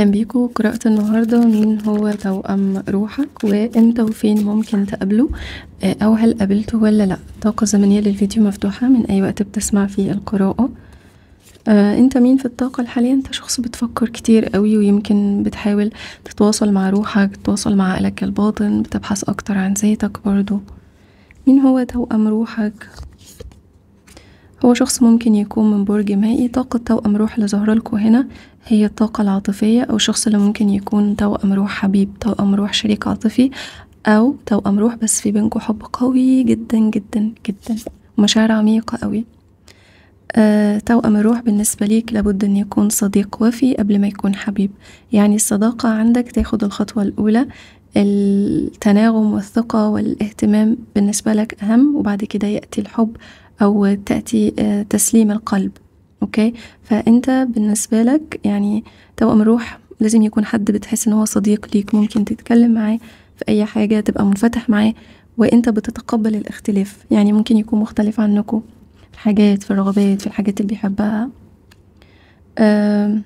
اهلا بيكم قراءة النهاردة مين هو توأم روحك وامتى وفين ممكن تقابله او هل قابلته ولا لا الطاقة الزمنية للفيديو مفتوحة من اي وقت بتسمع فيه القراءة انت مين في الطاقة الحالية انت شخص بتفكر كتير قوي ويمكن بتحاول تتواصل مع روحك تتواصل مع عقلك الباطن بتبحث اكتر عن ذاتك برضو مين هو توأم روحك هو شخص ممكن يكون من برج مائي طاقة توأم روح اللي ظاهرالكوا هنا هي الطاقة العاطفية أو الشخص اللي ممكن يكون توأم روح حبيب توأم روح شريك عاطفي أو توأم روح بس في بينكوا حب قوي جدا جدا جدا ومشاعر عميقة قوي آه، توأم الروح بالنسبة ليك لابد ان يكون صديق وفي قبل ما يكون حبيب يعني الصداقة عندك تاخد الخطوة الأولى التناغم والثقة والاهتمام بالنسبة لك أهم وبعد كده يأتي الحب أو تأتي آه، تسليم القلب اوكي فانت بالنسبة لك يعني توأم الروح لازم يكون حد بتحس ان هو صديق ليك ممكن تتكلم معاه في اي حاجة تبقى منفتح معاه وانت بتتقبل الاختلاف يعني ممكن يكون مختلف عنكوا في الحاجات في الرغبات في الحاجات اللي بيحبها آم،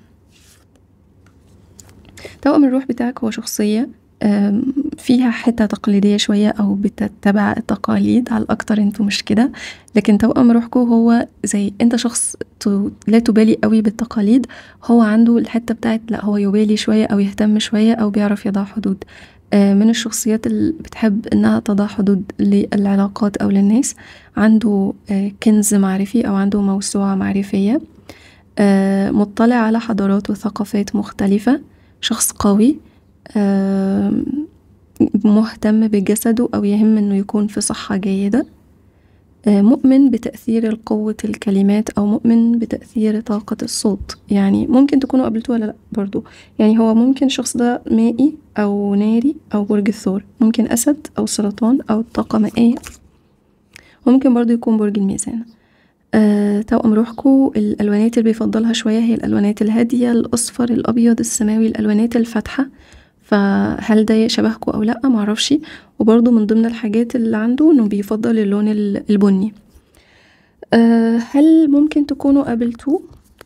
توأم الروح بتاعك هو شخصية آم، فيها حتة تقليدية شوية أو بتتبع التقاليد على الأكتر انتوا مش كده لكن توأم روحكوا هو زي انت شخص ت- لا تبالي قوي بالتقاليد هو عنده الحتة بتاعت لا هو يبالي شوية أو يهتم شوية أو بيعرف يضع حدود آه، من الشخصيات اللي بتحب إنها تضع حدود للعلاقات أو للناس عنده آه، كنز معرفي أو عنده موسوعة معرفية آه، مطلع على حضارات وثقافات مختلفة شخص قوي آم، مهتم بجسده أو يهم إنه يكون في صحة جيدة آه، مؤمن بتأثير قوة الكلمات أو مؤمن بتأثير طاقة الصوت يعني ممكن تكونوا قابلتوه ولا لأ برضو يعني هو ممكن الشخص ده مائي أو ناري أو برج الثور ممكن أسد أو سرطان أو طاقة مائية وممكن برضو يكون برج الميزان آه، توأم روحكو الألوانات اللي بيفضلها شوية هي الألوانات الهادية الأصفر الأبيض السماوي الألوانات الفاتحة فهل ده شبهكوا أو لأ معرفش وبرضه من ضمن الحاجات اللي عنده إنه بيفضل اللون ال- البني آه، هل ممكن تكونوا قابلتوه؟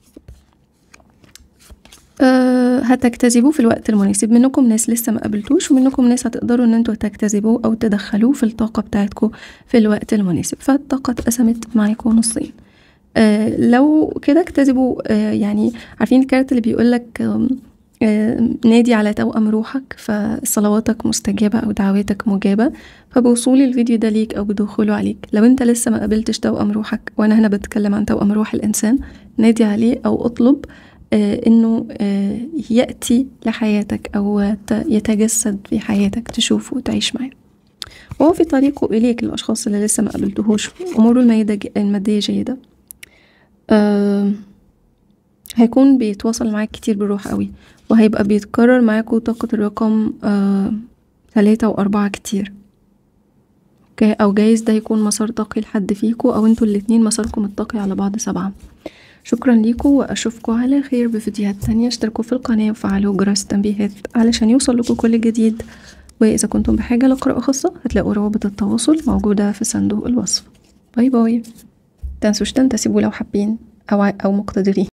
آه، هتجتذبوه في الوقت المناسب منكم ناس لسه ما قابلتوش ومنكم ناس هتقدروا ان انتوا تجتذبوه او تدخلوه في الطاقة بتاعتكم في الوقت المناسب فالطاقة اتقسمت معاكم نصين آه لو كده اجتذبوا آه يعني عارفين الكارت اللي بيقولك آم، آه نادي على توأم روحك فصلواتك مستجابة أو دعواتك مجابة فبوصول الفيديو ده ليك أو بدخوله عليك لو انت لسه ما قابلتش توأم روحك وأنا هنا بتكلم عن توأم روح الإنسان نادي عليه أو اطلب آه انه آه يأتي لحياتك أو ت- يتجسد في حياتك تشوفه وتعيش معاه وهو في طريقه إليك للأشخاص اللي لسه ما قابلتهوش أموره المادية المادية جيدة آم، هيكون بيتواصل معاك كتير بالروح قوي وهيبقى بيتكرر معاكوا طاقة الرقم آم، تلاتة وأربعة كتير اوكي أو جايز ده يكون مسار طاقي لحد فيكوا أو انتوا الاتنين مساركم الطاقي على بعض سبعة شكرا ليكوا وأشوفكوا على خير بفيديوهات تانية اشتركوا في القناة وفعلوا جرس التنبيهات علشان يوصل لكم كل جديد وإذا كنتم بحاجة لقراءة خاصة هتلاقوا روابط التواصل موجودة في صندوق الوصف باي باي متنسوش تنتسبوا لو حابين أو ع- أو مقتدرين